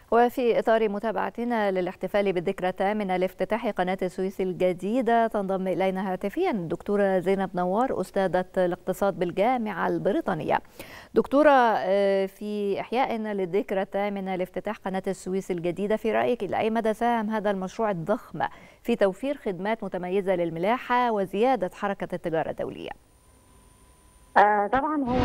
وفي إطار متابعتنا للاحتفال بالذكرى الثامنة لافتتاح قناة السويس الجديدة تنضم إلينا هاتفيا الدكتورة زينب نوار أستاذة الاقتصاد بالجامعة البريطانية دكتورة في إحيائنا للذكرى الثامنة لافتتاح قناة السويس الجديدة في رأيك إلى أي مدى ساهم هذا المشروع الضخم في توفير خدمات متميزة للملاحة وزيادة حركة التجارة الدولية؟ آه طبعا هو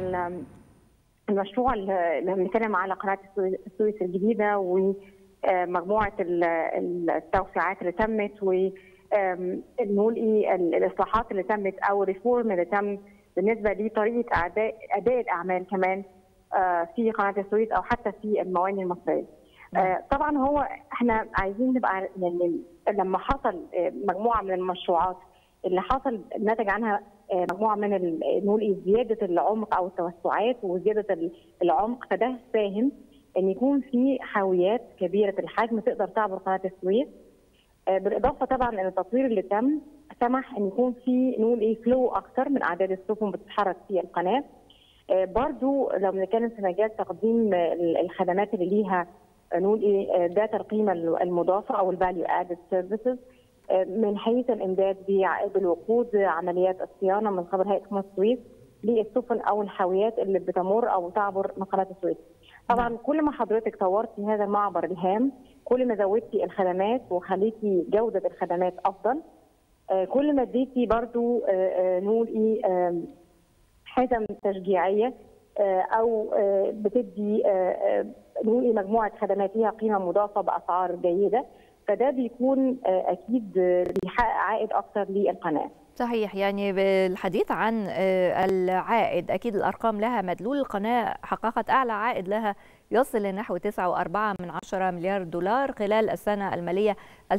المشروع اللي بنتكلم على قناه السويس الجديده ومجموعه التوسعات اللي تمت و نقول ايه الاصلاحات اللي تمت او الريفورم اللي تم بالنسبه لطريقه اداء اداء الاعمال كمان في قناه السويس او حتى في الموانئ المصريه. طبعا هو احنا عايزين نبقى يعني لما حصل مجموعه من المشروعات اللي حصل نتج عنها مجموعه من نقول زياده العمق او التوسعات وزياده العمق فده ساهم ان يكون في حاويات كبيره الحجم تقدر تعبر قناه السويس بالاضافه طبعا ان التطوير اللي تم سمح ان يكون في نقول ايه فلو اكثر من اعداد السفن بتتحرك في القناه برضو لو بنتكلم في مجال تقديم الخدمات اللي ليها نقول ايه ذات القيمه المضافه او الفاليو ادد سيرفيسز من حيث الامداد بالوقود عمليات الصيانه من قبل هيئه قناه السويس للسفن او الحاويات اللي بتمر او تعبر من قناه السويس. طبعا كل ما حضرتك طورتي هذا المعبر الهام كل ما زودتي الخدمات وخليتي جوده الخدمات افضل كل ما اديتي برضو نقول ايه حزم تشجيعيه او بتدي نقول ايه مجموعه خدمات ليها قيمه مضافه باسعار جيده فده بيكون اكيد بيحقق عائد اكثر للقناه صحيح يعني بالحديث عن العائد أكيد الأرقام لها مدلول القناة حققت أعلى عائد لها يصل لنحو 9.4 من عشرة مليار دولار خلال السنة المالية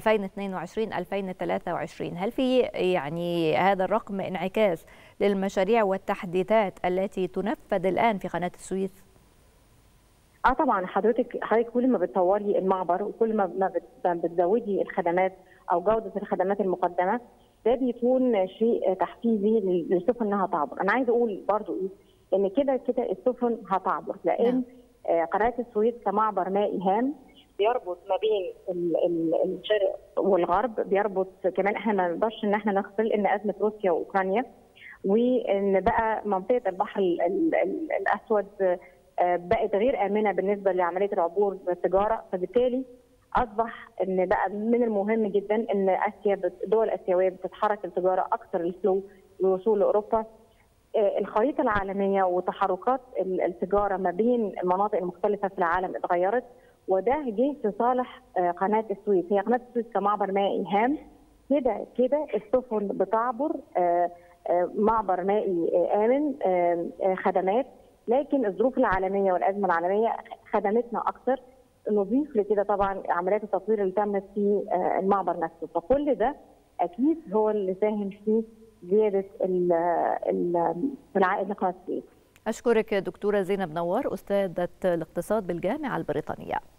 2022-2023 هل في يعني هذا الرقم انعكاس للمشاريع والتحديثات التي تنفذ الآن في قناة السويس؟ اه طبعا حضرتك حضرتك كل ما بتطوري المعبر وكل ما بتزودي الخدمات او جوده الخدمات المقدمه ده بيكون شيء تحفيزي للسفن انها تعبر، انا عايزه اقول برضو ايه ان كده كده السفن هتعبر لان آه قناه السويس كمعبر مائي هام بيربط ما بين الشرق والغرب بيربط كمان احنا ما نقدرش ان احنا نغفل ان ازمه روسيا واوكرانيا وان بقى منطقه البحر الاسود بقت غير امنه بالنسبه لعمليه العبور والتجاره فبالتالي اصبح ان بقى من المهم جدا ان اسيا الدول الاسيويه بتتحرك التجاره اكثر الفلو للوصول لاوروبا الخريطه العالميه وتحركات التجاره ما بين المناطق المختلفه في العالم اتغيرت وده جه في صالح قناه السويس هي قناه السويس كمعبر مائي هام كده كده السفن بتعبر معبر مائي امن خدمات لكن الظروف العالميه والازمه العالميه خدمتنا اكثر نضيف لكده طبعا عمليات التطوير اللي تمت في المعبر نفسه فكل ده اكيد هو اللي ساهم في زياده العائد لقناه السويس اشكرك دكتوره زينب نوار استاذه الاقتصاد بالجامعه البريطانيه